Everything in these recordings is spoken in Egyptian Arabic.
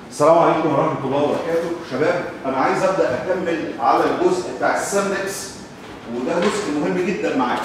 السلام عليكم ورحمه الله وبركاته شباب انا عايز ابدا اكمل على الجزء بتاع السمبكس وده جزء مهم جدا معاك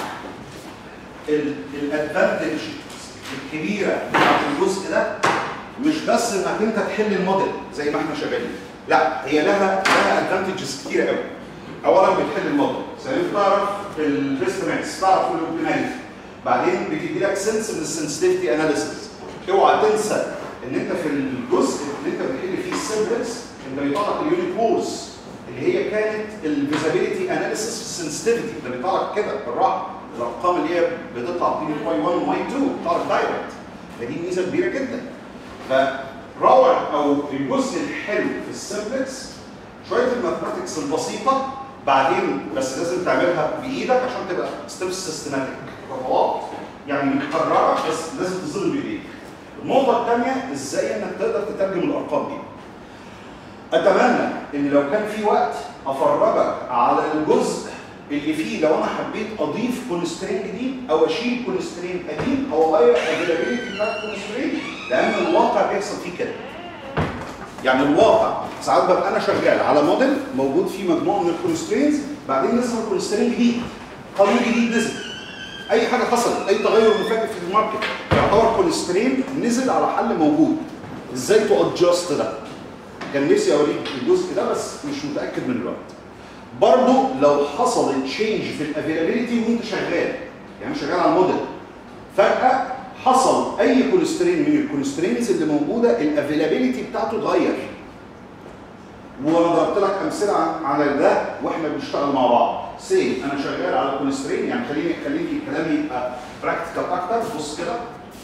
الادفانتج الكبيره بتاعت الجزء ده مش بس انك انت تحل الموديل زي ما احنا شغالين لا هي لها لها ادفانتجز كتيره قوي اولا بتحل الموديل ثانيا بتعرف الريسك ماكس تعرف الاوبتيماليتي بعدين بتدي لك سنس من السنسيتيفيتي اناليسيس اوعى تنسى ان انت في الجزء اللي انت بتحل فيه السيمبلز انت بيطلع لك اليونت وورز اللي هي كانت الفيزابيلتي اناليسيس في السنسيتيفيتي ده بيطلع لك كده بالراحه الارقام اللي هي بتطلع بين واي 1 وواي 2 بتطلع لك دايركت فدي ميزه كبيره جدا فروع او الجزء الحلو في السيمبلز شويه الماثماتكس البسيطه بعدين بس لازم تعملها بايدك عشان تبقى ستيبس سيستماتيك خطوات يعني متكرره بس لازم تظل بايديك النقطة الثانية ازاي انك تقدر تترجم الارقام دي. اتمنى ان لو كان في وقت افرجك على الجزء اللي فيه لو انا حبيت اضيف كونسترين جديد او اشيل كونسترين قديم او اغير الافيلابيلتي بتاعت كونسترين لان الواقع بيحصل فيه كده. يعني الواقع ساعات ببقى انا شغال على موديل موجود فيه مجموعه من الكونسترينز بعدين نزل كونسترين جديد قانون جديد نزل اي حاجه حصلت اي تغير مفاجئ في الماركت يعتبر كونسترين نزل على حل موجود ازاي تو ادجست ده كان نفسي اوريك الجزء ده بس مش متاكد من الوقت برضو لو حصل تشينج في الافيلابيلتي وانت شغال يعني شغال على الموديل فجاه حصل اي كونسترين من الكونسترينز اللي موجوده الافيلابيلتي بتاعته اتغير وانا ضربت لك امثله على ده واحنا بنشتغل مع بعض سي انا شغال على كونسترين يعني خليني خليني كلامي يبقى براكتيكال اكتر بص كده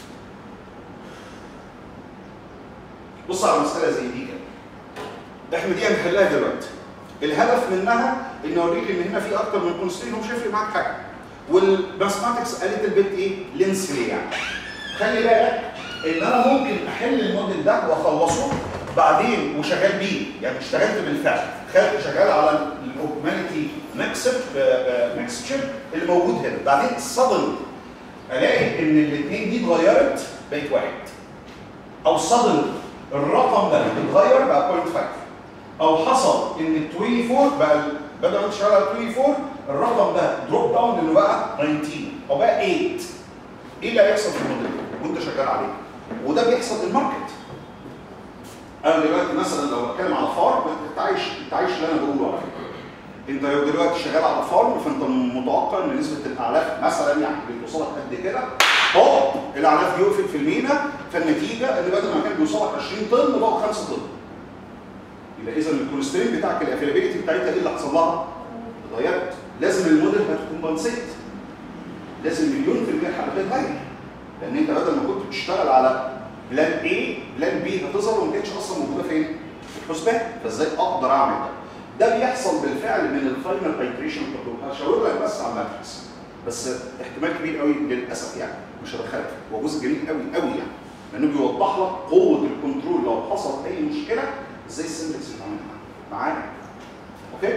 بص على مساله زي دي كده احنا دي هنحلها دلوقتي الهدف منها ان اوريك ان هنا في اكتر من كونسترين ومش هيفرق معاك حاجه والماثماتكس قالت البيت ايه لينسلي يعني خلي بالك ان انا ممكن احل الموديل ده واخلصه بعدين وشغال بيه يعني اشتغلت بالفعل شغال على الاوجمانيتي ميكسر ميكستشر اللي موجود هنا بعدين صدم الاقي ان الاثنين دي اتغيرت بقت واحد او صدم الرقم ده اتغير بقى 0.5 او حصل ان ال 24 بقى بدل ما انت شغال على 24 الرقم ده دروب داون انه بقى 19 او بقى 8 ايه اللي هيحصل في الموديل وانت شغال عليه وده بيحصل في الماركت انا دلوقتي مثلا لو بتكلم على فارم انت عايش انت عايش اللي انا بقوله على انت لو دلوقتي شغال على فارم فانت متوقع ان نسبه الاعلاف مثلا يعني بتوصلك قد كده هوب الاعلاف دي وقفت في المينا فالنتيجه ان بدل ما كان بيوصلك 20 طن بقوا 5 طن يبقى اذا الكوليسترول بتاعك الافيلابيلتي بتاعتها ايه اللي حصل لها؟ اتغيرت لازم الموديل هتكمبنسيت لازم مليون في المية الحاله تتغير لان انت بدل ما كنت بتشتغل على بلان A بلان B هتظهر وما كانتش اصلا موجوده فين؟ في الحسبان فازاي اقدر اعمل ده؟ ده بيحصل بالفعل من الفاينل ايتريشن كنترول هشاور لك بس على الماتريكس بس احتمال كبير قوي للاسف يعني مش هدخلك هو جزء جميل قوي قوي يعني لانه بيوضح لك قوه الكنترول لو حصل اي مشكله ازاي السنتكس يتعامل معانا اوكي؟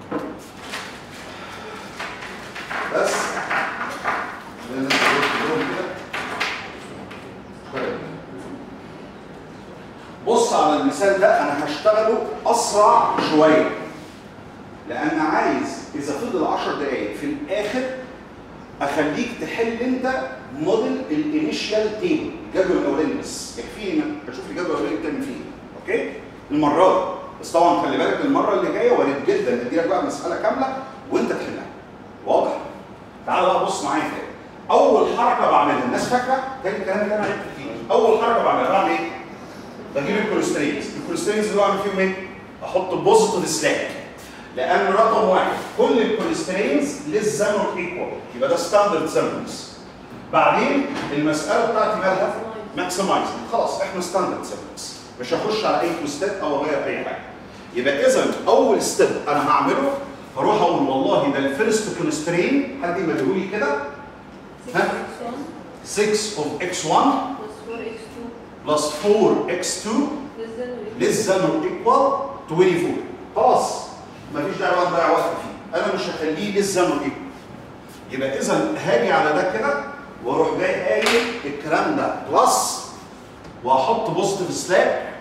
بس لازم كده بص على المثال ده انا هشتغله اسرع شويه لان عايز اذا فضل 10 دقائق في الاخر اخليك تحل انت موديل الانيشال تيبل الجدول الاولاني بس يكفيني اشوف الجدول الاولاني بتعمل فيه اوكي المره دي بس طبعا خلي بالك المره اللي جايه وارد جدا ادي لك بقى مساله كامله وانت تحلها واضح تعال بقى بص معايا كده اول حركه بعملها الناس فاكره تاني الكلام اللي انا عرفت فيه اول حركه بعملها بعمل ايه؟ بجيب الكوليسترينز الكوليسترينز اللي بعمل فيهم ايه؟ احط بوزيتيف سلاك لان رقم واحد كل الكوليسترينز للزمن ايكوال يبقى ده ستاندرد سيمبلز بعدين المساله بتاعتي مالها ماكسمايز خلاص احنا ستاندرد سيمبلز مش هخش على اي توستات او اغير اي حاجه يبقى اذا اول ستيب انا هعمله هروح اقول والله ده الفيرست كونسترين حد يمليه لي كده ها 6 of x1 plus 4x2 less than or equal 24 خلاص مفيش داعي بقى نضيع وقت فيه انا مش هخليه less than or equal يبقى اذا هاجي على ده كده واروح جاي قايل الكلام ده بلس واحط بوزيتيف سلاب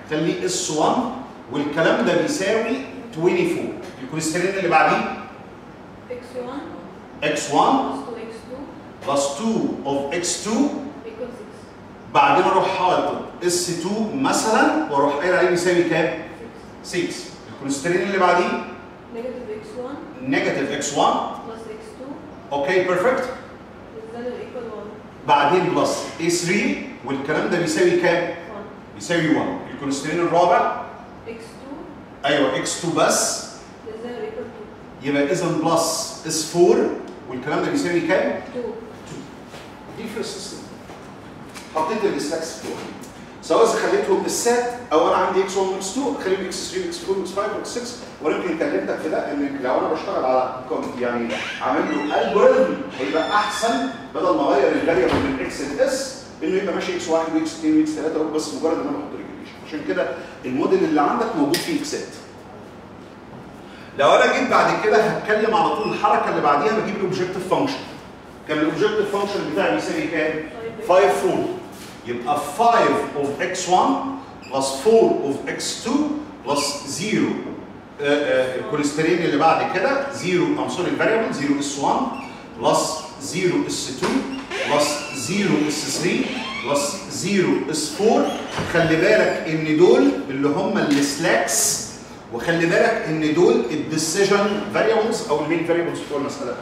خليه اس 1 والكلام ده بيساوي 24 الكوليسترول اللي بعديه x1 x1 plus 2x2 plus 2 of x2 equals 6 بعدين اروح حاطط اس 2 مثلا واروح قايل عليه بيساوي كام؟ 6 6 الكوليسترول اللي بعديه negative x1 نيجاتيف x1 plus x2 اوكي بيرفكت is then equal 1 بعدين بلس a3 والكلام ده بيساوي كام؟ 1 بيساوي 1 الكوليسترول الرابع x2 ايوه x2 بس is then equal يبقى اذا بلس اس 4 والكلام ده بيساوي كام؟ to 2 دي في السيستم حطيت السلاكس بتوعي سواء اذا خليتهم السات او انا عندي اكس 1 واكس 2 خليهم اكس 3 واكس 4 واكس 5 واكس 6 ويمكن كلمتك في ده ان لو انا بشتغل على كم- يعني عامل له الجوريزم هيبقى احسن بدل ما اغير الفاريبل من اكس لاس انه يبقى ماشي اكس 1 واكس 2 واكس 3 بس مجرد ان انا بحط ريجوليشن عشان كده الموديل اللي عندك موجود فيه اكسات لو انا جيت بعد كده هتكلم على طول الحركه اللي بعديها بجيب الاوبجكتيف فانكشن كان الاوبجكتيف فانكشن بتاعي بيساوي كام؟ 5 4 يبقى 5 of x1 plus 4 of x2 plus 0 آه، آه، الكوليسترين اللي بعد كده 0 ام سوري الفاريبل 0 اس 1 بلس 0 اس 2 بلس 0 اس 3 بلس 0 اس 4 خلي بالك ان دول اللي هم السلاكس وخلي بالك ان دول الديسيجن فاريبلز او المين فاريبلز بتوع المساله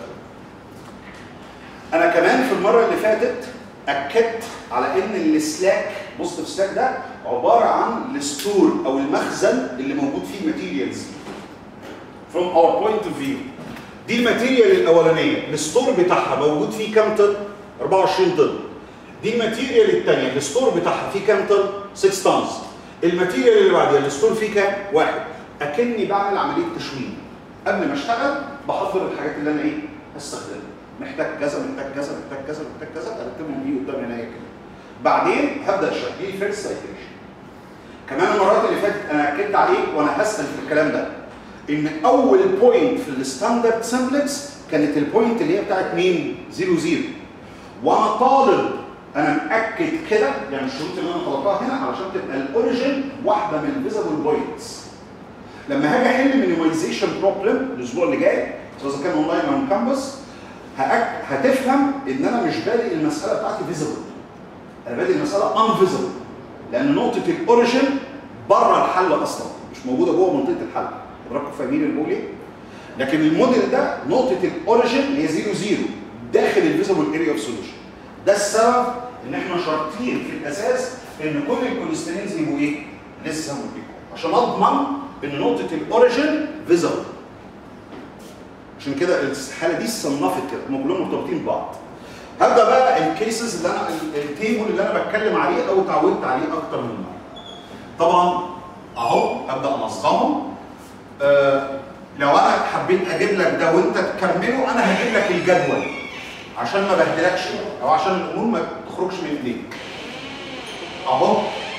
انا كمان في المره اللي فاتت اكدت على ان السلاك بص في السلاك ده عباره عن الستور او المخزن اللي موجود فيه ماتيريالز from our point of view دي الماتيريال الاولانيه الستور بتاعها موجود فيه كام طن 24 طن دي الماتيريال الثانيه الستور بتاعها فيه كام طن 6 طنز الماتيريال اللي بعديها الستور فيه كام واحد اكني بعمل عمليه تشوين قبل ما اشتغل بحضر الحاجات اللي انا ايه هستخدمها محتاج كذا محتاج كذا محتاج كذا محتاج كذا ارتبهم دي قدام عينيا كده بعدين هبدا اشتغل دي فيرست سايكليشن كمان المرات اللي فاتت انا اكدت عليك وانا هسال في الكلام ده ان اول بوينت في الستاندرد سمبلكس كانت البوينت اللي هي بتاعت مين؟ 0 0 وانا طالب انا مأكد كده يعني الشروط اللي انا طلبتها هنا علشان تبقى الاوريجن واحده من الفيزبل بوينتس لما هاجي احل مينيمايزيشن بروبلم الاسبوع اللي جاي سواء كان اونلاين او كامبس هأك... هتفهم ان انا مش بادئ المساله بتاعتي فيزبل انا بادئ المساله ان فيزبل لان نقطه الاوريجن بره الحل اصلا مش موجوده جوه منطقه الحل حضراتكم فاهمين اللي بقول ايه؟ لكن الموديل ده نقطه الاوريجن هي 0 0 داخل الفيزبل اريا اوف سوليوشن ده السبب ان احنا شرطين في الاساس ان كل الكوليسترينز يبقوا ايه؟ لسه موجودين عشان اضمن ان نقطه الاوريجن فيزبل عشان كده الحاله دي صنفت كده هم كلهم مرتبطين ببعض هبدا بقى الكيسز اللي انا التيبل اللي انا بتكلم عليه او اتعودت عليه اكتر من مره طبعا اهو ابدا انظمهم آه لو انا حبيت اجيب لك ده وانت تكمله انا هجيب لك الجدول عشان ما بهدلكش او عشان الامور ما تخرجش من ايديك اهو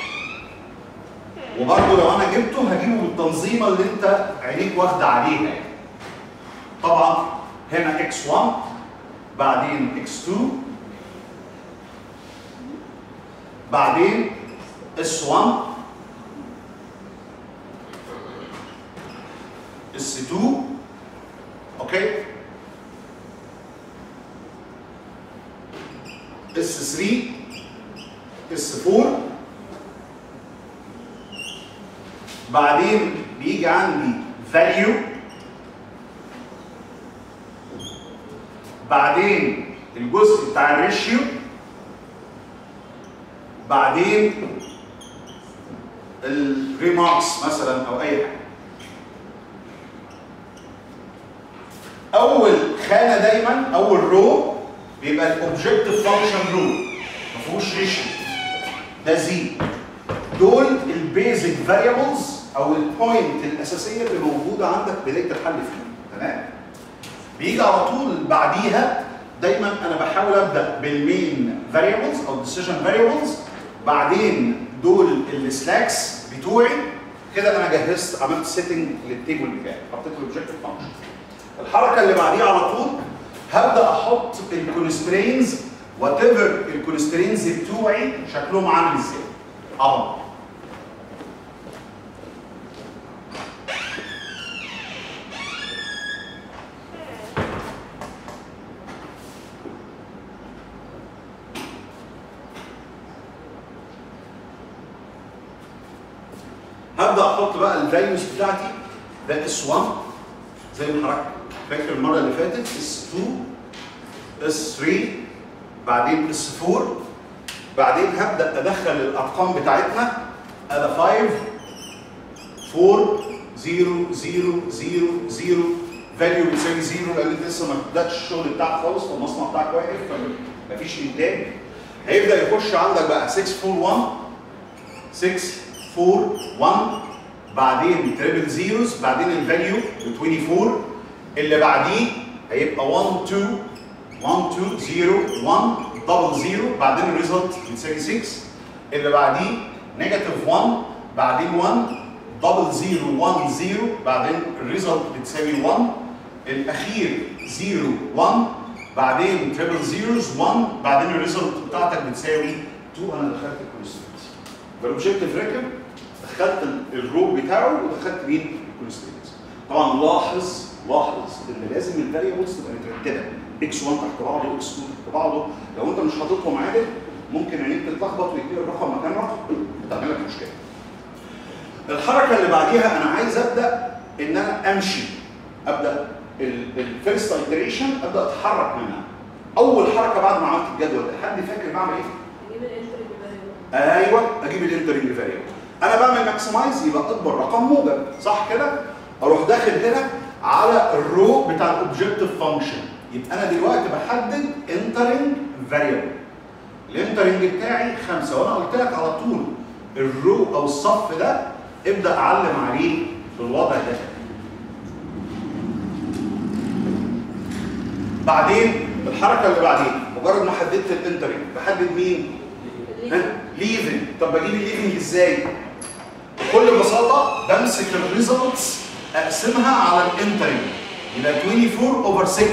وبرضه لو انا جبته هجيبه بالتنظيمه اللي انت عينيك واخده عليها يعني. طبعا هنا x1 بعدين x2 بعدين s1 s2 اوكي s3 s4 بعدين بيجي عندي value بعدين الجزء بتاع الريشيو بعدين الريماركس مثلا او اي حاجه اول خانه دايما اول رو بيبقى الاوبجكتيف فانكشن رو ما فيهوش ريشيو ده زي دول البيزك فاريبلز او البوينت الاساسيه اللي موجوده عندك بدايه الحل فيه تمام بيجي على طول بعديها دايما انا بحاول ابدا بالمين فاريبلز او ديسيجن فاريبلز بعدين دول السلاكس بتوعي كده انا جهزت عملت سيتنج للتيبل بتاعي حطيت الاوبجكتيف فانكشن الحركه اللي بعديها على طول هبدا احط الكونسترينز وات ايفر الكونسترينز بتوعي شكلهم عامل ازاي اهو هبدا احط بقى الفاليوز بتاعتي ده اس 1 زي ما حضرتك فاكر المره اللي فاتت اس 2 اس 3 بعدين اس 4 بعدين هبدا ادخل الارقام بتاعتنا ادي 5 4 0 0 0 0 فاليو بتساوي 0 لان انت لسه ما بداتش الشغل بتاعك خالص فالمصنع بتاعك واقف فمفيش انتاج هيبدا يخش عندك بقى 6 4 1 6 4 1 بعدين تريبل زيروز بعدين الفاليو ب 24 اللي بعديه هيبقى 1 2 1 2 0 1 دبل زيرو بعدين الريزلت بتساوي 6 اللي بعديه نيجاتيف 1 بعدين 1 دبل زيرو 1 0 بعدين الريزلت بتساوي 1 الاخير 0 1 بعدين تريبل زيروز 1 بعدين الريزلت بتاعتك بتساوي 2 انا دخلت الكونستنت فالاوبجيكتيف ركب دخلت الرو بتاعه ودخلت مين؟ الكونستنت طبعا لاحظ لاحظ ان لازم الفاريبلز تبقى مترتبه اكس 1 تحت بعضه اكس 2 تحت بعضه لو انت مش حاططهم عادل ممكن عينيك تتلخبط ويديك الرقم مكان رقم تعمل لك مشكله الحركه اللي بعديها انا عايز ابدا ان انا امشي ابدا الفيرست ايتريشن ابدا اتحرك منها اول حركه بعد ما عملت الجدول ده حد فاكر بعمل ايه؟ نجيب الانترنج فاليو ايوه اجيب الانترنج فاريبل انا بعمل ماكسمايز يبقى اكبر رقم موجب صح كده اروح داخل هنا على الرو بتاع الاوبجكتيف فانكشن يبقى انا دلوقتي بحدد انترنج فاريبل الانترنج بتاعي خمسه وانا قلت لك على طول الرو او الصف ده ابدا اعلم عليه بالوضع ده بعدين الحركه اللي بعدين مجرد ما حددت الانترنج بحدد مين؟ ليفنج طب بجيب الليفنج ازاي؟ بكل بساطه بمسك الريزلتس اقسمها على الانترنج يبقى 24 اوفر 6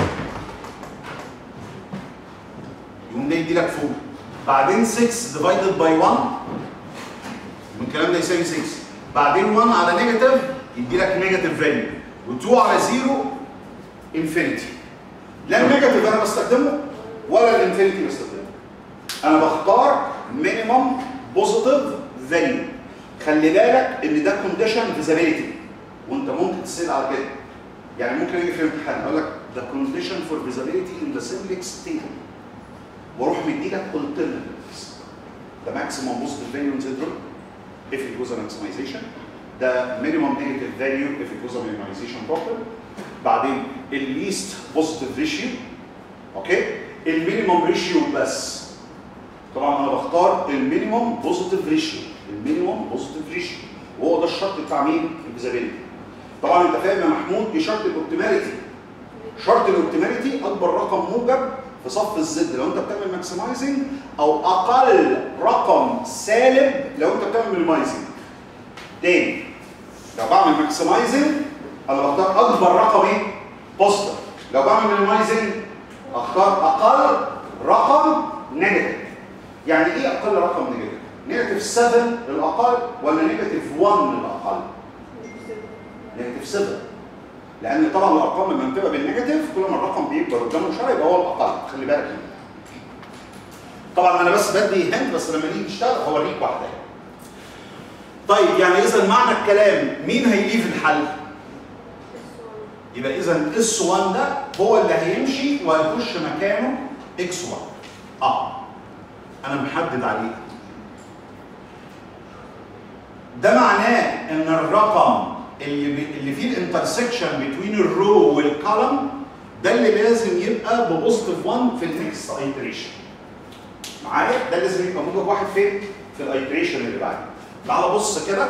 يقوم ده يدي لك فوق بعدين 6 ديفايدد باي 1 من الكلام ده يساوي 6 بعدين 1 على نيجاتيف يدي لك نيجاتيف فاليو و2 على 0 انفينيتي لا النيجاتيف انا بستخدمه ولا الانفينيتي بستخدمه انا بختار مينيمم بوزيتيف فاليو خلي بالك ان ده كونديشن فيزابيلتي وانت ممكن تسال على كده يعني ممكن يجي في الامتحان اقول لك the condition for visibility in the simplex table واروح مدي لك alternatives the maximum positive value in the draw if it was a maximization the minimum negative value if it was a minimization problem بعدين ال least positive ratio اوكي المينيمم ريشيو بس طبعا انا بختار المينيمم بوزيتيف ريشيو المينيمم بوزيتيف ريشيو وهو ده الشرط بتاع مين؟ الفيزابيلتي طبعا انت فاهم يا محمود ايه شرط الاوبتيماليتي شرط الاوبتيماليتي اكبر رقم موجب في صف الزد لو انت بتعمل ماكسمايزنج او اقل رقم سالب لو انت بتعمل مينيمايزنج تاني لو بعمل ماكسمايزنج انا بختار اكبر رقم ايه؟ بوزيتيف لو بعمل مينيمايزنج اختار اقل رقم نيجاتيف يعني ايه اقل رقم نيجاتيف؟ نيجاتيف 7 للاقل ولا نيجاتيف 1 للاقل؟ نيجاتيف 7 لان طبعا الارقام لما بتبقى بالنيجاتيف كل ما الرقم بيكبر قدام الاشاره يبقى هو الاقل خلي بالك منه. طبعا انا بس بدي هند بس لما نيجي نشتغل هوريك واحده طيب يعني اذا معنى الكلام مين هيجي في الحل؟ يبقى اذا اس 1 ده هو اللي هيمشي وهيخش مكانه اكس 1 اه انا محدد عليه ده معناه ان الرقم اللي بي اللي فيه الانترسكشن بين الرو والكولم ده اللي لازم يبقى ببوزيتيف 1 في النكست ايتريشن معايا ده لازم يبقى موجب واحد فين في الايتريشن اللي بعده تعال بص كده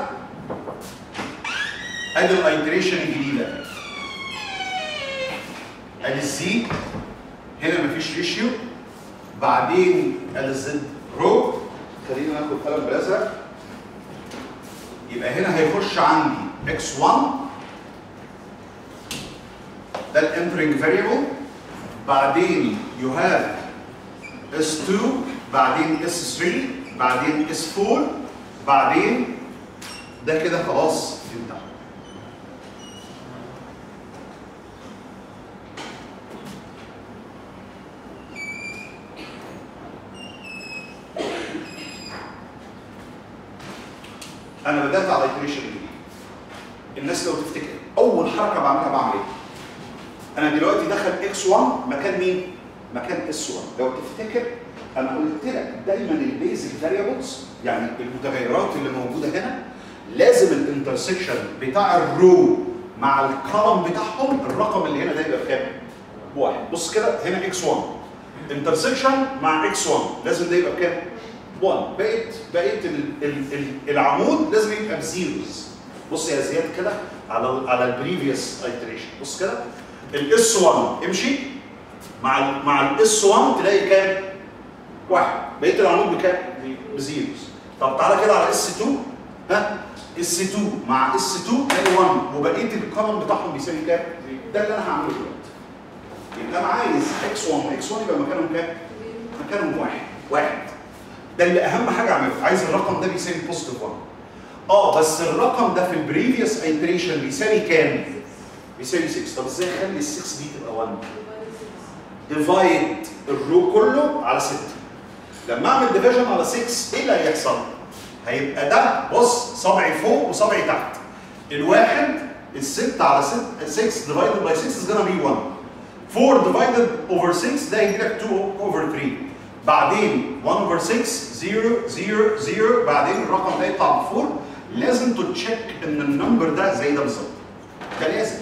ادي الايتريشن الجديده ادي الزي هنا مفيش ريشيو بعدين ادي الزد رو خلينا ناخد قلم بالازرق يبقى هنا هيخش عندي x1 ده الانترنج فاريبل بعدين يو هاف s2 بعدين s3 بعدين s4 بعدين ده كده خلاص انتهى انا بدات على ايتريشن جديد الناس لو تفتكر اول حركه بعملها بعمل ايه؟ انا دلوقتي دخل اكس 1 مكان مين؟ مكان اس 1 لو تفتكر انا قلت لك دايما البيزك فاريبلز يعني المتغيرات اللي موجوده هنا لازم الانترسكشن بتاع الرو مع الكولم بتاعهم الرقم اللي هنا ده يبقى بكام؟ واحد بص كده هنا اكس 1 انترسكشن مع اكس 1 لازم ده يبقى بكام؟ 1 بقيت بقيت ال ال ال العمود لازم يبقى بزيروز بص يا زياد كده على ال على البريفيوس ايتريشن بص كده الاس 1 امشي مع ال مع الاس 1 تلاقي كام؟ واحد بقيت العمود بكام؟ بزيروز طب تعالى كده على اس 2 ها اس 2 مع اس 2 تلاقي 1 وبقيه الكولم بتاعهم بيساوي كام؟ ده اللي انا هعمله دلوقتي يبقى انا عايز اكس 1 اكس 1 يبقى مكانهم كام؟ مكانهم واحد واحد ده اللي اهم حاجه اعملها عايز الرقم ده بيساوي بوزيتيف 1 اه بس الرقم ده في البريفيوس ايتريشن بيساوي كام؟ بيساوي 6 طب ازاي اخلي ال 6 دي تبقى 1 ديفايد الرو كله على 6 لما اعمل ديفيجن على 6 ايه اللي هيحصل؟ هيبقى ده بص صبعي فوق وصبعي تحت الواحد ال6 على 6 6 ديفايدد باي 6 is gonna be 1 4 divided over 6 ده يجي لك 2 over 3 بعدين 1 over 6 0 0 0 بعدين الرقم ده يطلع ب 4 لازم تتشيك ان النمبر ده زي ده بالظبط ده لازم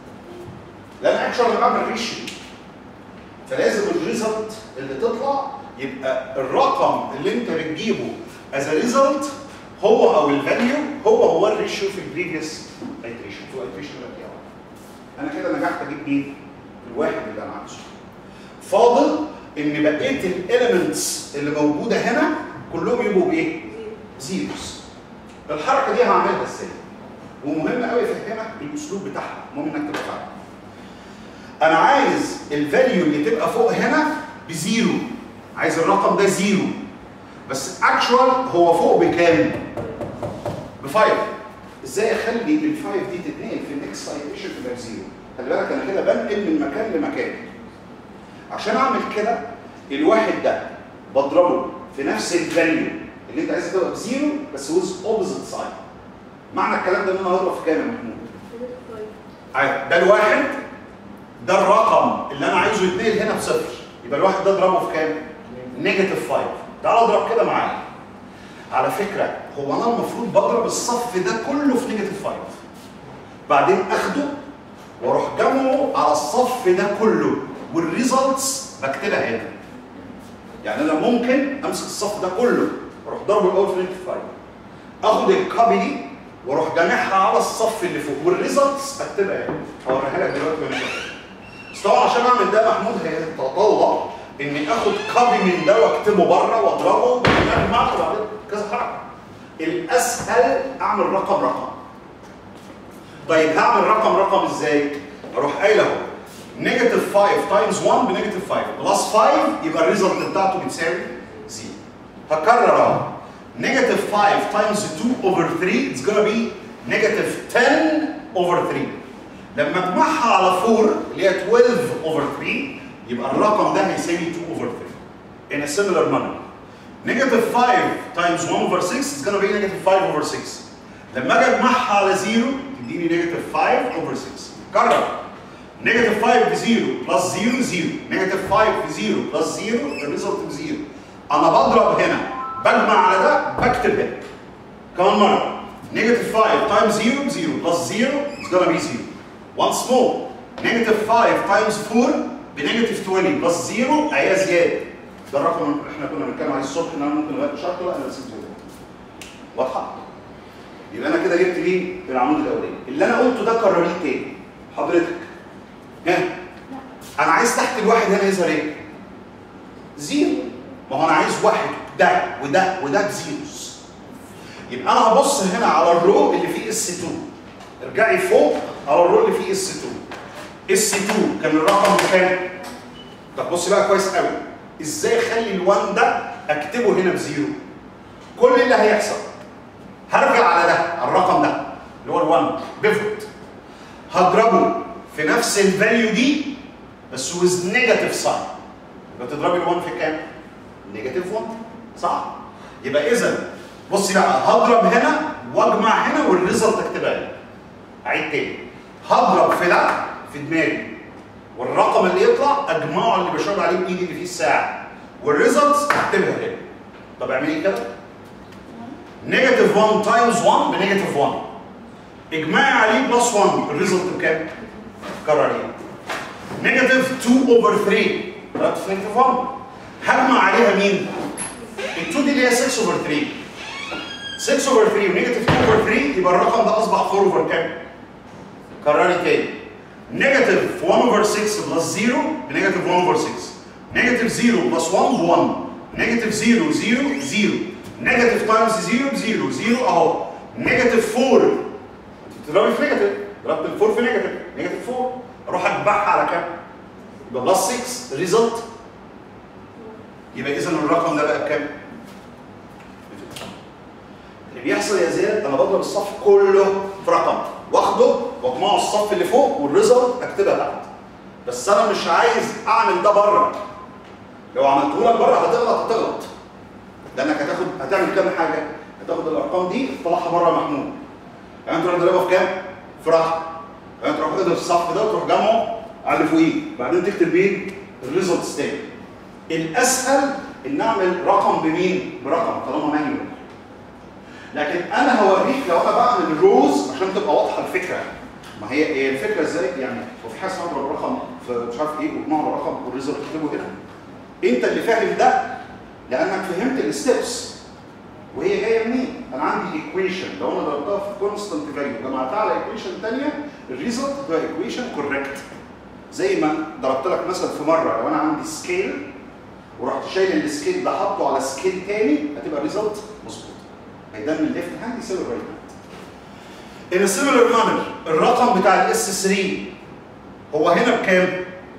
لان اكشن انا بعمل ريشيو فلازم الريزلت اللي تطلع يبقى الرقم اللي انت بتجيبه از ا ريزلت هو او الفاليو هو هو الريشيو في البريفيوس ايتريشن في الايتريشن اللي قبلها. انا كده نجحت اجيب مين؟ الواحد اللي انا عايزه. فاضل ان بقيه الاليمنتس اللي موجوده هنا كلهم يبقوا بايه؟ زيروز. الحركه دي هعملها ازاي؟ ومهم قوي افهمك الاسلوب بتاعها، المهم انك تبقى فاهم. انا عايز الفاليو اللي تبقى فوق هنا بزيرو. عايز الرقم ده زيرو. بس اكشوال هو فوق بكام؟ بفايف. ازاي اخلي الفايف دي تتنقل في النكست سايتيشن تبقى بزيرو؟ خلي بالك انا كده بنقل من مكان لمكان. عشان اعمل كده الواحد ده بضربه في نفس الفاليو اللي انت عايزها تبقى بزيرو بس ويز اوبوزيت سايد. معنى الكلام ده ان انا هضرب في كام يا محمود؟ عادي. ده الواحد ده الرقم اللي انا عايزه يتنقل هنا بصفر يبقى الواحد ده اضربه في كام؟ نيجاتيف 5 تعال اضرب كده معايا على فكره هو انا المفروض بضرب الصف ده كله في نيجاتيف 5 بعدين اخده واروح جمعه على الصف ده كله والريزلتس بكتبها هنا يعني انا ممكن امسك الصف ده كله واروح ضربه الاول في نيجاتيف 5 اخد الكوبي دي واروح جامعها على الصف اللي فوق والريزلتس بكتبها هنا هوريها لك دلوقتي وانا شغال بس طبعا عشان اعمل ده محمود هيتطلب اني اخد كوبي من ده واكتبه بره واضربه واجمعه وبعدين كذا حركه الاسهل اعمل رقم رقم طيب هعمل رقم رقم ازاي؟ اروح قايل اهو نيجاتيف 5 تايمز 1 بنيجاتيف 5 بلس 5 يبقى الريزلت بتاعته بتساوي 0 هكرر اهو نيجاتيف 5 تايمز 2 اوفر 3 اتس gonna be نيجاتيف 10 اوفر 3 لما اجمعها على 4 اللي هي 12 اوفر 3 يبقى الرقم ده هيساوي 2 اوفر 3 in a similar manner negative 5 times 1 over 6 is going to be negative 5 over 6 لما اجي اجمعها على 0 تديني negative 5 over 6 كرر negative 5 ب 0 plus 0 0 negative 5 ب 0 plus 0 الريزلت ب 0 انا بضرب هنا بجمع على ده بكتب هنا كمان مره negative 5 times 0 ب 0 plus 0 is going to be 0 once more negative 5 times 4 بنيجاتيف 20 بلس 0 هي زياده ده الرقم اللي احنا كنا بنتكلم عليه الصبح ان انا ممكن اغير شكله لا انا نسيت واضحه يبقى انا كده جبت مين العمود الاولاني اللي انا قلته ده كرريه تاني حضرتك ها انا عايز تحت الواحد هنا يظهر ايه زيرو ما هو انا عايز واحد ده وده وده بزيروز يبقى انا هبص هنا على الرو اللي فيه اس 2 ارجعي فوق على الرو اللي فيه اس 2 اس 2 كان الرقم بكام؟ طب بص بقى كويس قوي ازاي اخلي ال1 ده اكتبه هنا بزيرو؟ كل اللي هيحصل هرجع على ده على الرقم ده اللي هو ال1 بيفوت هضربه في نفس الفاليو دي بس ويز نيجاتيف ساين يبقى تضربي ال1 في كام؟ نيجاتيف 1 صح؟ يبقى اذا بصي بقى هضرب هنا واجمع هنا والريزلت اكتبها لي اعيد تاني هضرب في ده في دماغي والرقم اللي يطلع اجمعه اللي بشاور عليه بايدي اللي فيه الساعه والريزلتس اكتبها هنا طب اعملي كده نيجاتيف 1 تايمز 1 بنيجاتيف 1 اجمعي عليه بلس 1 الريزلت بكام؟ كرري نيجاتيف 2 اوفر 3 ضربت في نيجاتيف 1 هجمع عليها مين؟ ال 2 دي اللي هي 6 اوفر 3 6 اوفر 3 ونيجاتيف 2 اوفر 3 يبقى الرقم ده اصبح 4 اوفر كام؟ كرري تاني نيجاتيف 1 اوفر 6 بلس 0 بنيجاتيف 1 اوفر 6 نيجاتيف 0 بلس 1 ب 1 نيجاتيف 0 0 0 نيجاتيف تايمز 0 0 0 اهو نيجاتيف 4 تضربي في نيجاتيف ضربت ال 4 في نيجاتيف نيجاتيف 4 اروح اجمعها على كام؟ يبقى بلس 6 ريزلت يبقى اذا الرقم ده بقى بكام؟ اللي بيحصل يا زياد انا بضرب الصف كله في رقم واخده واجمعه الصف اللي فوق والريزلت اكتبها تحت بس انا مش عايز اعمل ده بره لو عملته لك بره هتغلط هتغلط لانك هتاخد هتعمل كام حاجه هتاخد الارقام دي تطلعها بره محمول يعني انت تروح تضربها في كام؟ في رقم يعني تروح تضرب الصف ده وتروح جمعه على اللي فوقيه بعدين تكتب مين؟ الريزلتس تاني الاسهل ان اعمل رقم بمين؟ برقم طالما مانيوال لكن انا هوريك لو انا بعمل روز عشان تبقى واضحه الفكره ما هي هي الفكره ازاي يعني هو في حاجه اسمها اضرب رقم في مش عارف ايه واجمعه رقم والريزلت تكتبه هنا انت اللي فاهم ده لانك فهمت الستبس وهي جايه منين؟ انا عندي ايكويشن لو انا ضربتها في كونستنت فاليو جمعتها على ايكويشن ثانيه الريزلت تبقى ايكويشن كوريكت زي ما ضربت لك مثلا في مره لو انا عندي سكيل ورحت شايل السكيل ده حاطه على سكيل تاني هتبقى الريزلت مظبوط هيدا من الليفت هاند يساوي الرايت هاند. In a similar manner الرقم بتاع الاس 3 هو هنا بكام؟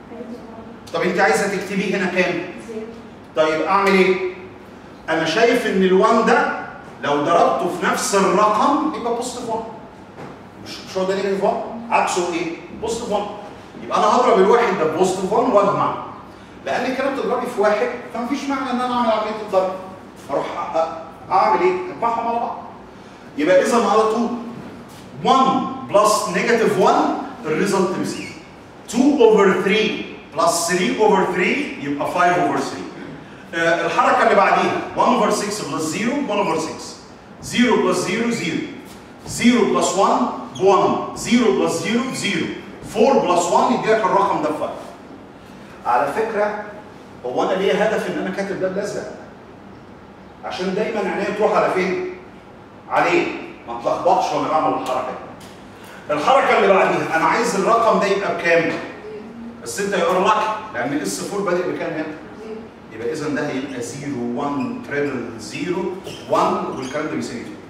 طب انت عايزه تكتبيه هنا كام؟ طيب اعمل ايه؟ انا شايف ان ال1 ده لو ضربته في نفس الرقم يبقى بوزيتيف 1 مش مش هو ده نيجاتيف 1 عكسه ايه؟ بوزيتيف 1 يبقى انا هضرب الواحد ده بوزيتيف 1 واجمع لان كده بتضربي في واحد فمفيش معنى ان انا اعمل عمليه الضرب اروح أ- اعمل ايه؟ اجمعهم على بعض يبقى اذا على طول 1 بلس نيجاتيف 1 الريزلت بزيرو 2 اوفر 3 بلس 3 اوفر 3 يبقى 5 اوفر 3 آه، الحركه اللي بعديها 1 اوفر 6 بلس 0 1 اوفر 6 0 بلس 0 0 0 بلس 1 ب 1 0 بلس 0 0 4 بلس 1 يديلك الرقم ده 5 على فكره هو انا ليه هدف ان انا كاتب ده بالازرق عشان دايما عينيا تروح على فين؟ عليه ما تلخبطش وانا بعمل الحركه دي الحركه اللي بعديها انا عايز الرقم ده يبقى بكام؟ بس انت يقول لك لان الاس 4 بادئ بكام هنا؟ يبقى اذا ده هيبقى 0 1 تريبل 0 1 والكلام ده بيساوي 2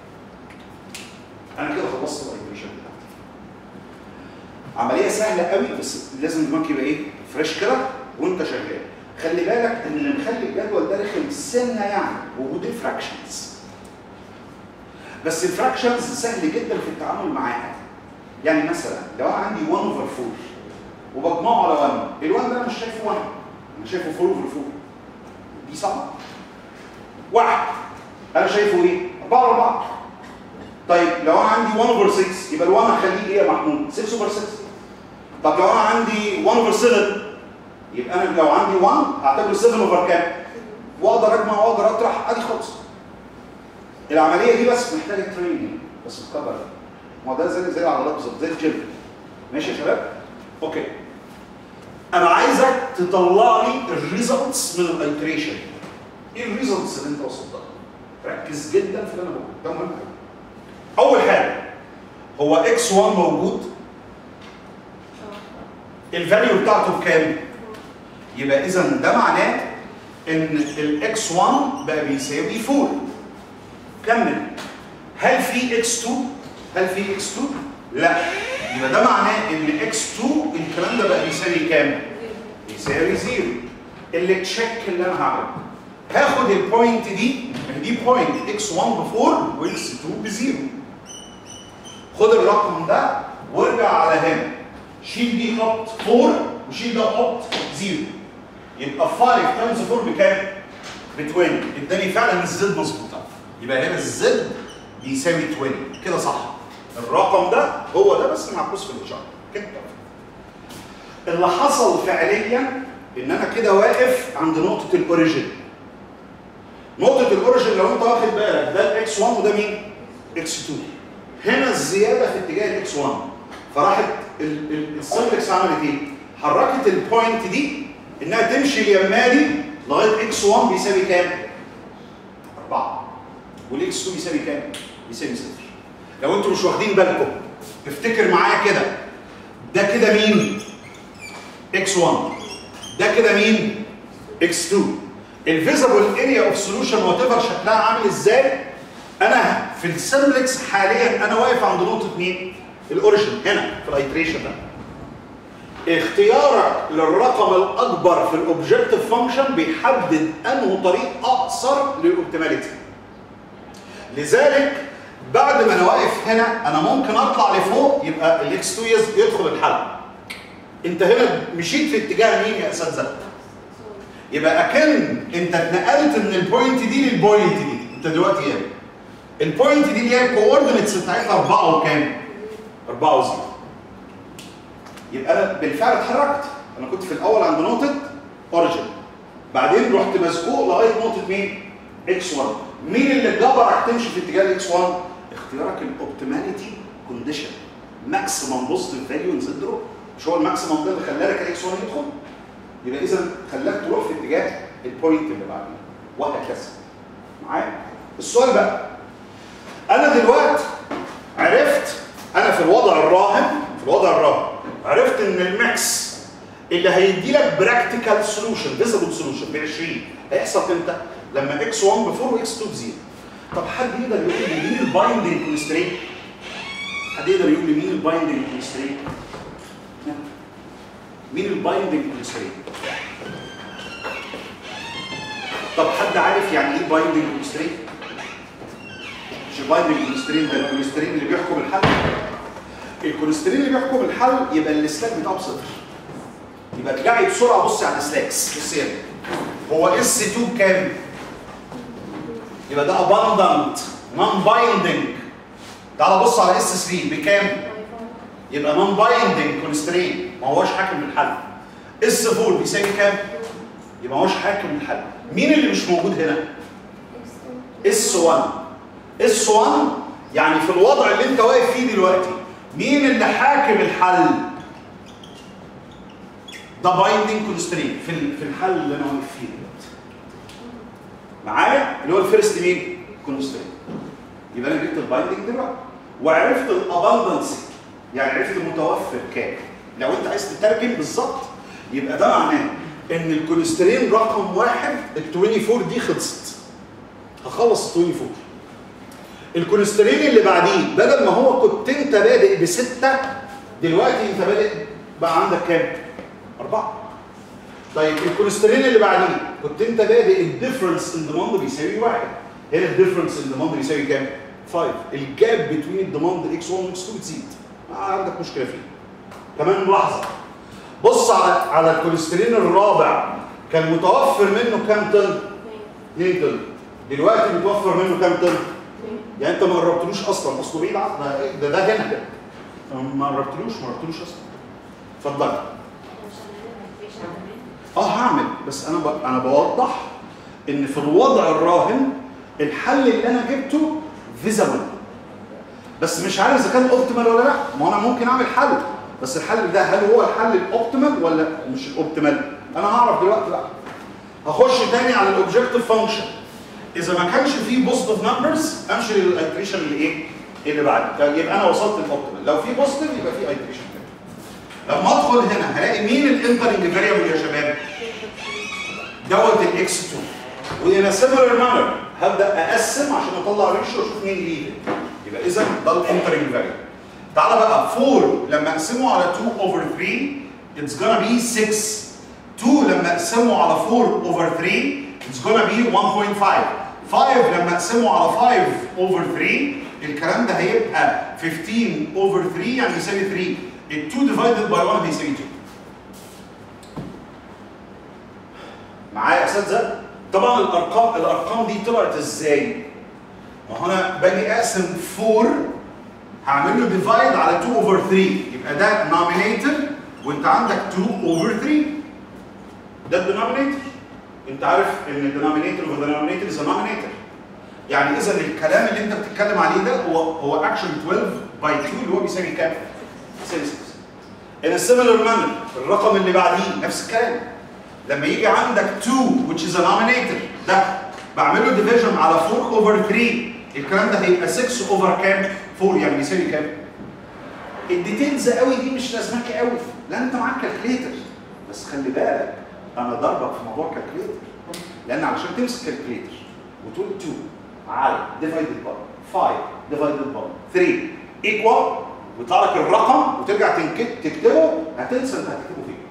انا كده خلصت الايكويشن بتاعتي عمليه سهله قوي بس لازم دماغك يبقى ايه فريش كده وانت شغال خلي بالك ان اللي مخلي الجدول ده رخم سنه يعني وجود الفراكشنز بس الفراكشنز سهل جدا في التعامل معاها يعني مثلا لو انا عندي 1 اوفر 4 وبجمعه على 1 ال1 ده انا مش شايفه 1 انا شايفه 4 اوفر 4 دي صعبه واحد انا شايفه ايه 4 4 طيب لو انا عندي 1 اوفر 6 يبقى ال1 اخليه ايه يا محمود 6 اوفر 6 طب لو انا عندي 1 اوفر 7 يبقى انا لو عندي 1 هعتبره 7 اوفر كام واقدر اجمع واقدر اطرح ادي خلص العمليه دي بس محتاجه تريننج بس متكبر ما هو ده زي زي العضلات بالظبط زي الجيم ماشي يا شباب اوكي انا عايزك تطلع لي الريزلتس من الايتريشن ايه الريزلتس اللي انت وصلت لها ركز جدا في اللي انا بقوله ده مهم قوي اول حاجه هو اكس 1 موجود الفاليو بتاعته بكام يبقى اذا ده معناه ان الاكس 1 بقى بيساوي 4 كمل هل في اكس 2 هل في اكس 2 لا يبقى ده معناه ان اكس 2 الكلام ده بقى بيساوي كام يساوي 0 اللي تشيك اللي انا هعمله هاخد البوينت دي دي بوينت اكس 1 ب 4 واكس 2 ب 0 خد الرقم ده وارجع على هنا شيل دي حط 4 وشيل ده حط 0 يبقى 5 تايمز 4 بكام؟ ب 20 اداني فعلا الزد مظبوطه يبقى هنا الزد بيساوي 20 كده صح الرقم ده هو ده بس معكوس في الاشاره كده اللي حصل فعليا ان انا كده واقف عند نقطه الاوريجين نقطه الاوريجين لو انت واخد بالك ده الاكس 1 وده مين اكس 2 هنا الزياده في اتجاه الاكس 1 فراحت ال- ال- السمبلكس عملت ايه حركت البوينت دي انها تمشي اليمالي لغايه اكس 1 بيساوي كام 4 والاكس 2 بيساوي كام بيساوي صفر لو انتوا مش واخدين بالكم افتكر معايا كده ده كده مين x1 ده كده مين x2 الفيزبل اريا اوف سوليوشن وات ايفر شكلها عامل ازاي انا في السمبلكس حاليا انا واقف عند نقطه مين الاوريجن هنا في الايتريشن ده اختيارك للرقم الاكبر في الاوبجكتيف فانكشن بيحدد انه طريق اقصر للاوبتيماليتي لذلك بعد ما انا واقف هنا انا ممكن اطلع لفوق يبقى الاكس 2 يدخل الحل انت هنا مشيت في اتجاه مين يا اساتذه يبقى اكن انت اتنقلت من البوينت دي للبوينت دي انت دلوقتي هنا البوينت دي اللي هي الكوردينتس بتاعتها 4 وكام 4 و 0 يبقى انا بالفعل اتحركت انا كنت في الاول عند نقطه اوريجن بعدين رحت مسبوق لغايه نقطه مين اكس 1 مين اللي جبرك تمشي في اتجاه الاكس 1 اختيارك الاوبتيماليتي كونديشن ماكسيمم بوزيتيف فاليو ان زد دروب مش هو الماكسيمم ده اللي خلاك الاكس 1 يدخل يبقى اذا خلاك تروح في اتجاه البوينت اللي بعديه وهكذا معايا السؤال بقى انا دلوقتي عرفت انا في الوضع الراهن في الوضع الراهن عرفت ان الماكس اللي هيدي لك براكتيكال سولوشن فيزبل سولوشن ب 20 هيحصل امتى؟ لما اكس 1 ب 4 واكس 2 ب 0 طب حد يقدر يقول لي مين البايندنج كونسترين؟ حد يقدر يقول لي مين البايندنج كونسترين؟ مين البايندنج كونسترين؟ طب حد عارف يعني ايه بايندنج كونسترين؟ مش البايندنج كونسترين ده الكونسترين اللي بيحكم الحل الكونسترين اللي بيحكم الحل يبقى السلاك بتاعه بصفر يبقى ارجعي بسرعه بصي على السلاكس بصي هنا هو اس 2 بكام؟ يبقى ده abundant non binding تعال بص على اس 3 بكام؟ يبقى non binding constraint ما هوش حاكم للحل اس 4 بيساوي كام؟ يبقى ما هوش حاكم للحل مين اللي مش موجود هنا؟ اس 1 اس 1 يعني في الوضع اللي انت واقف فيه دلوقتي مين اللي حاكم الحل؟ ده بايندنج كونسترين في ال- في الحل اللي انا واقف فيه دلوقتي معايا اللي هو الفيرست مين؟ كونسترين يبقى انا جبت البايندنج دلوقتي وعرفت الاباندنسي يعني عرفت المتوفر كام لو انت عايز تترجم بالظبط يبقى ده معناه ان الكوليسترين رقم واحد ال 24 دي خلصت هخلص ال 24 الكوليسترين اللي بعديه بدل ما هو كنت انت بادئ بسته دلوقتي انت بادئ بقى عندك كام؟ اربعه طيب الكوليسترين اللي بعديه كنت انت بادئ الديفرنس ان ديماند بيساوي واحد هنا الديفرنس ان ديماند بيساوي كام؟ 5 الجاب بين الديماند اكس 1 واكس 2 بتزيد ما عندك مشكله فيه كمان ملاحظه بص على على الكوليسترين الرابع كان متوفر منه كام طن؟ 2 طن دلوقتي متوفر منه كام طن؟ يعني انت ما قربتلوش اصلا اصله بعيد عن- ده ده, ده هنا كده ما قربتلوش ما قربتلوش اصلا اتفضل اه هعمل بس انا ب... انا بوضح ان في الوضع الراهن الحل اللي انا جبته فيزبل بس مش عارف اذا كان اوبتيمال ولا لا ما انا ممكن اعمل حل بس الحل ده هل هو الحل الاوبتيمال ولا مش الاوبتيمال انا هعرف دلوقتي بقى هخش تاني على الاوبجكتيف فانكشن اذا ما كانش فيه بوزيتيف نمبرز امشي للايتريشن اللي ايه اللي بعد يبقى انا وصلت للاوبتيمال لو في بوزيتيف يبقى في ايتريشن لما ادخل هنا هلاقي مين الانترنج فاريبل يا شباب دوت الاكس 2 وإن سيميلر مانر هبدا اقسم عشان اطلع ريشيو واشوف مين ليد يبقى اذا ده الانترنج فاريبل تعالى بقى 4 لما اقسمه على 2 اوفر 3 it's gonna be 6 2 لما اقسمه على 4 اوفر 3 it's gonna be 1.5 5 لما اقسمه على 5 اوفر 3 الكلام ده هيبقى 15 اوفر 3 يعني يساوي 3 ال 2 divided by 1 هيساوي 2 معايا يا اساتذه؟ طبعا الارقام الارقام دي طلعت ازاي؟ ما هو انا باجي اقسم 4 هعمل له ديفايد على 2 اوفر 3 يبقى ده نومينيتور وانت عندك 2 اوفر 3 ده الدينومينيتور انت عارف ان الدينومينيتور اوف الدينومينيتور از نومينيتور يعني اذا الكلام اللي انت بتتكلم عليه ده هو هو اكشن 12 باي 2 اللي هو بيساوي كام؟ بيساوي 6 in a similar manner الرقم اللي بعديه نفس الكلام لما يجي عندك 2 which is a nominator ده بعمل له division على 4 over 3 الكلام ده هيبقى 6 over كام؟ 4 يعني بيساوي كام؟ الديتيلز قوي دي مش لازمك قوي لان انت معاك كالكليتر بس خلي بالك انا ضربك في موضوع كالكليتر لان علشان تمسك كالكليتر وتقول 2 على ديفايدد باي 5 ديفايدد باي 3 ايكوال ويطلع لك الرقم وترجع تنكت تكتبه هتنسى انت هتكتبه فين.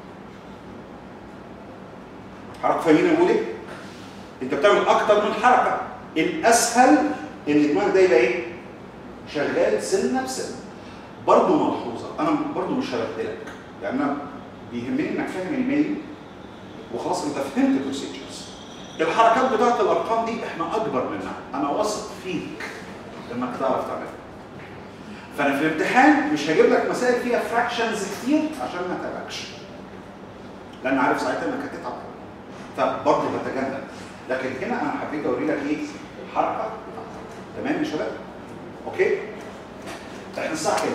حضرتك فاهمين انا بقول ايه؟ انت بتعمل اكتر من حركه الاسهل ان الدماغ ده يبقى ايه؟ شغال سنه بسنه. برضه ملحوظه انا برضه مش هبهدلك يعني انا بيهمني انك فاهم الميل وخلاص انت فهمت البروسيجرز. الحركات بتاعت الارقام دي احنا اكبر منها، انا واثق فيك انك تعرف تعملها. فانا في الامتحان مش هجيب لك مسائل فيها فراكشنز كتير عشان ما اتعبكش. لان عارف ساعتها انك هتتعب. فبرضه بتجنب. لكن هنا انا حبيت اوري لك ايه؟ الحركه تمام يا شباب؟ اوكي؟ احنا الساعه كام؟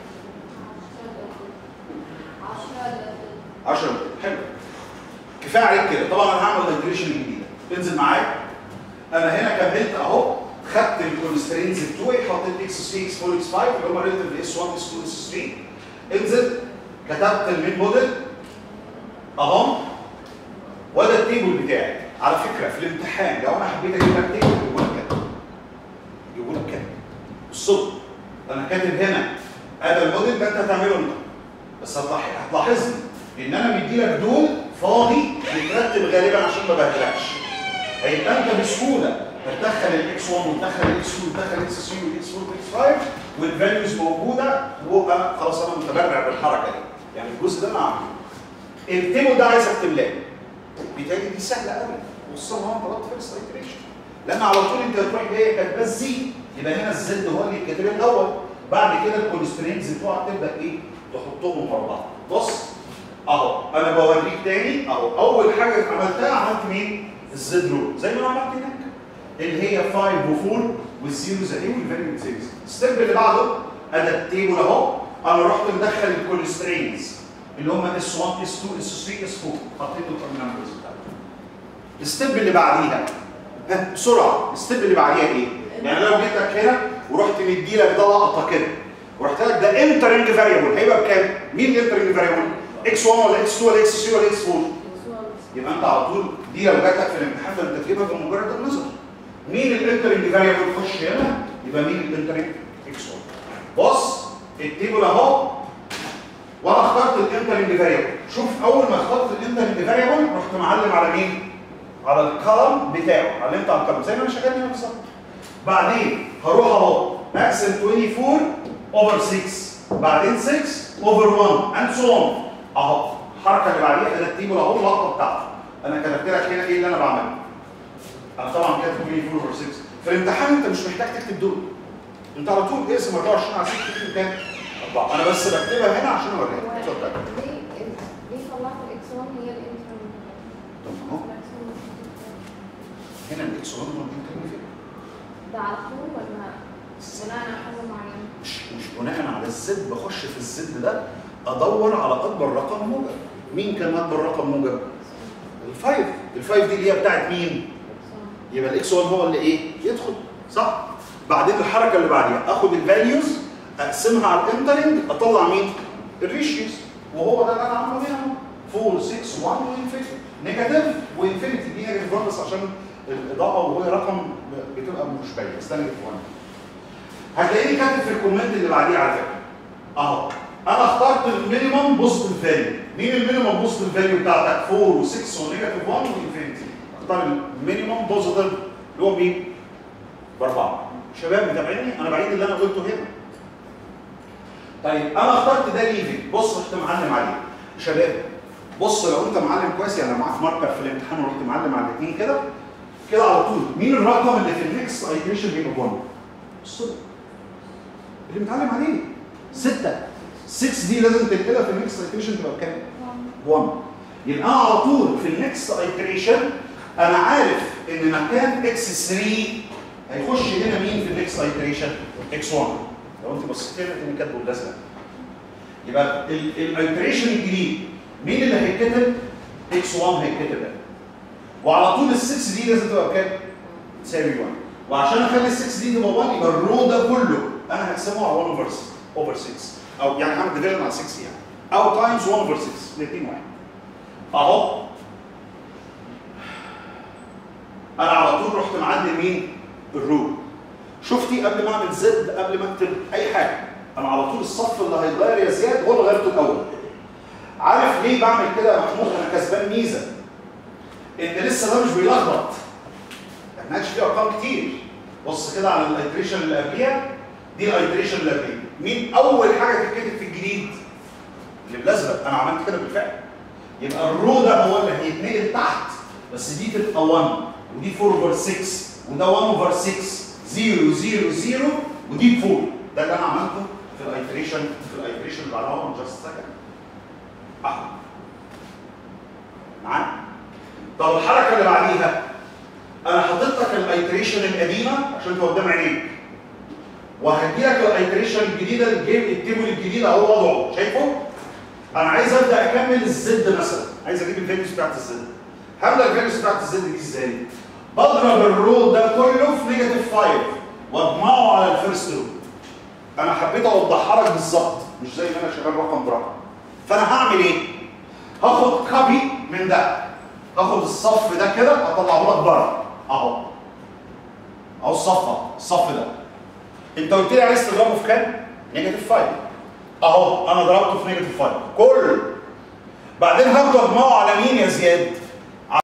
10 حلو كفايه عليك كده طبعا انا هعمل انتجريشن جديده انزل معايا انا هنا كملت اهو خدت الكونسترينز بتوعي حطيت اكس 3 اكس 4 اكس 5 اللي هم ريليتيف اس 1 اس 2 اس 3 انزل كتبت المين موديل اهو وده التيبل بتاعي على فكره في الامتحان لو انا حبيت اجيب لك تيبل يقول لك كده يقول لك كده الصدق انا كاتب هنا هذا الموديل ده انت هتعمله انت بس هتلاحظ هتلاحظني ان انا مدي لك دول فاضي مترتب غالبا عشان ما بهدلكش هيبقى انت بسهوله هتدخل الاكس 1 وتدخل الاكس 2 وتدخل الاكس 3 والاكس 4 والاكس 5 والفاليوز موجوده وابقى خلاص انا متبرع بالحركه دي يعني الجزء ده انا عامله التيبل ده عايزك تملاه بالتالي دي سهله قوي خصوصا هو انت طلبت فيرست ايتريشن لان على طول انت هتروح جاي كاتبه الزي يبقى هنا الزد هو اللي الكاتب الاول بعد كده الكونسترينز بتوعك تبدا ايه تحطهم ورا بعض بص اهو انا بوريك تاني اهو اول حاجه عملتها عملت مين الزد رول زي ما انا عملت هناك اللي هي 5 و4 والزيروز اهي والفاليو زيروز الستيب اللي بعده ادى التيبل اهو انا رحت مدخل الكونسترينز اللي هم اس 1 اس 2 اس 3 اس 4 حطيت النمبرز بتاعتهم الستيب اللي بعديها ها بسرعه الستيب اللي بعديها ايه؟ يعني لو جيت لك هنا ورحت مدي لك ده لقطه كده ورحت لك ده انترنج فاريبل هيبقى بكام؟ مين الانترنج فاريبل؟ اكس 1 ولا اكس 2 ولا اكس 3 ولا اكس 4؟ يبقى انت على طول دي لو جات لك في الامتحان فانت تجيبها بمجرد النظر. مين الانترنج فاريبل خش هنا يبقى مين الانترنج؟ اكس 1. بص التيبل اهو وانا اخترت الانترنج فاريبل شوف اول ما اخترت الانترنج فاريبل رحت معلم على مين؟ على الكلم بتاعه علمت على الكلم زي ما انا شغال هنا بالظبط. بعدين هروح اهو اقسم 24 اوفر 6 بعدين 6 اوفر 1 اند سو اون اهو الحركه اللي بعديها ده التيبل اهو اللقطه بتاعته انا كتبت لك هنا ايه اللي انا بعمله انا طبعا كاتب 24 اوفر 6 في الامتحان انت مش محتاج تكتب دول انت على طول اقسم 24 على 6 تكتب كام؟ 4 انا بس بكتبها هنا عشان اوريك اتفضل ليه ليه طلعت الاكس 1 هي الانترنت؟ طب ما هو هنا الاكس 1 هو اللي فين ده على طول ولا بناء على حاجه معينه؟ مش مش بناء على الزد بخش في الزد ده ادور على اكبر رقم موجب مين كان اكبر رقم موجب الفايف الفايف دي اللي هي بتاعت مين يبقى الاكس 1 هو اللي ايه يدخل صح بعدين الحركه اللي بعديها اخد الفاليوز اقسمها على الانترنج اطلع مين الريشيوز وهو ده اللي انا عامله هنا 4 6 1 وانفينيتي نيجاتيف وانفينيتي دي نيجاتيف 1 بس عشان الاضاءه وهو رقم بتبقى مش باينه بس ده نيجاتيف 1 هتلاقيني كاتب في الكومنت اللي بعديه على فكره اهو انا اخترت المينيمم بوزيتيف فاليو مين المينيمم بوزيتيف فاليو بتاعتك 4 و6 ونيجاتيف 1 وانفينيتي اختار المينيمم بوزيتيف اللي هو مين باربعه شباب متابعيني انا بعيد اللي انا قلته هنا طيب انا اخترت ده ليفنج بص رحت معلم عليه شباب بص لو انت معلم كويس يعني معاك ماركر في الامتحان ورحت معلم على الاثنين كده كده على طول مين الرقم اللي في النكست ايتريشن بيبقى 1 الصدق اللي متعلم عليه ستة 6 دي لازم تنقلها في النكست ايتريشن تبقى بكام؟ 1 يبقى أنا على طول في النكست ايتريشن انا عارف ان مكان اكس 3 هيخش هنا مين في النكست ايتريشن؟ اكس 1 لو انت بصيت هنا تلاقي كاتبه بالازرق يبقى الايتريشن الجديد مين اللي هيتكتب؟ اكس 1 هيتكتب هنا وعلى طول ال 6 دي لازم تبقى بكام؟ تساوي 1 وعشان اخلي ال 6 دي تبقى 1 يبقى الرو ده كله انا هقسمه على 1 اوفر اوفر 6 او يعني هعمل ديفيجن على 6 يعني او تايمز 1 اوفر 6 الاثنين واحد اهو انا على طول رحت معدل مين؟ الرو شفتي قبل ما اعمل زد قبل ما اكتب اي حاجه انا على طول الصف اللي هيتغير يا زياد هو اللي غيرته الاول عارف ليه بعمل كده يا محمود انا كسبان ميزه ان لسه ده مش بيلخبط ما عادش فيه ارقام كتير بص كده على الايتريشن اللي قبليها دي الايتريشن اللي قبليها مين اول حاجه تتكتب في الجديد اللي بالازرق انا عملت كده بالفعل يبقى الرو ده هو اللي هيتنقل تحت بس دي تبقى 1 ودي 4 اوفر 6 وده 1 اوفر 6 0 0 0 ودي 4 ده اللي انا عملته في الايتريشن في الايتريشن اللي بعدها 1 جاست سكند اهو معانا طب الحركه اللي بعديها انا حاطط لك الايتريشن القديمه عشان تبقى قدام عينيك وهدي لك الايتريشن الجديده الجيم التيبل الجديد اهو وضعه شايفه؟ انا عايز ابدا اكمل الزد مثلا عايز اجيب الفاليوز بتاعت الزد هبدا الفاليوز بتاعت الزد دي ازاي؟ بضرب الرو ده كله في نيجاتيف 5 واجمعه على الفيرست رو انا حبيت اوضحها لك بالظبط مش زي ما انا شغال رقم برقم فانا هعمل ايه؟ هاخد كوبي من ده هاخد الصف ده كده اطلعه لك بره اهو اهو الصف اهو الصف ده انت قلت لي عايز تضربه في كام؟ نيجاتيف 5 اهو انا ضربته في نيجاتيف 5 كله بعدين هاخده اجمعه على مين يا زياد؟